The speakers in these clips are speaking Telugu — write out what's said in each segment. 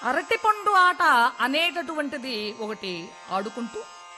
అరటిపండు ఆట అనేటటువంటిది ఒకటి ఆడుకుంటూ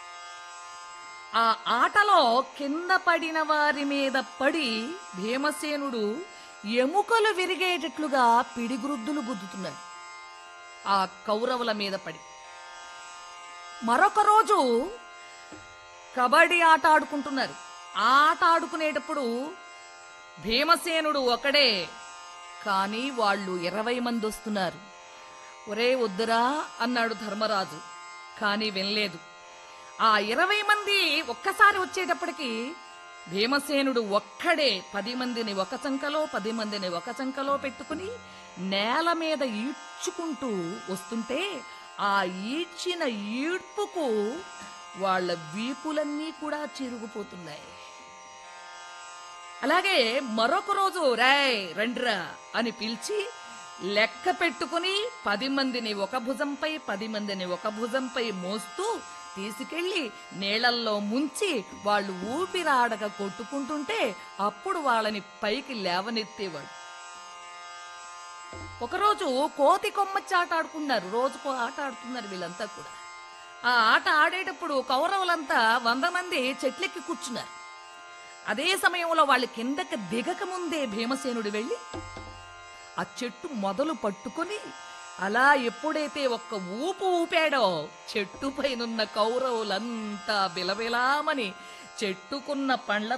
ఆ ఆటలో కింద పడిన వారి మీద పడి భీమసేనుడు ఎముకలు విరిగేటట్లుగా పిడిగురుద్దులు గుద్దుతున్నాడు ఆ కౌరవుల మీద పడి మరొక రోజు కబడ్డీ ఆట ఆడుకుంటున్నారు ఆ ఆట ఆడుకునేటప్పుడు భీమసేనుడు ఒకడే కానీ వాళ్ళు ఇరవై మంది వస్తున్నారు ఒరే వద్దురా అన్నాడు ధర్మరాజు కానీ వినలేదు ఆ ఇరవై మంది ఒక్కసారి వచ్చేటప్పటికి భీమసేనుడు ఒక్కడే పది మందిని ఒక చంకలో పది మందిని ఒక చంకలో పెట్టుకుని నేల మీద ఈడ్చుకుంటూ వస్తుంటే ఆ ఈడ్చిన ఈడ్పుకు వాళ్ళ వీపులన్నీ కూడా చిరుగుపోతున్నాయి అలాగే మరొక రోజు రాయ్ రండ్రా అని పిలిచి లెక్క పెట్టుకుని పది మందిని ఒక భుజంపై పది మందిని ఒక భుజంపై మోస్తూ తీసుకెళ్లి నీళ్లల్లో ముంచి వాళ్ళు ఊపిరాడక కొట్టుకుంటుంటే అప్పుడు వాళ్ళని పైకి లేవనెత్తేవాడు ఒకరోజు కోతి కొమ్మచ్చి ఆట ఆడుకున్నారు రోజుకో ఆట ఆడుతున్నారు వీళ్ళంతా కూడా ఆ ఆట ఆడేటప్పుడు కౌరవులంతా వంద మంది చెట్లెక్కి కూర్చున్నారు అదే సమయంలో వాళ్ళు కిందకి దిగక ముందే భీమసేనుడు వెళ్ళి ఆ చెట్టు మొదలు పట్టుకొని అలా ఎప్పుడైతే ఒక్క ఊపు ఊపాడో చెట్టు పైనున్న కౌరవులంతా బిలబిలామని చెట్టుకున్న పండ్ల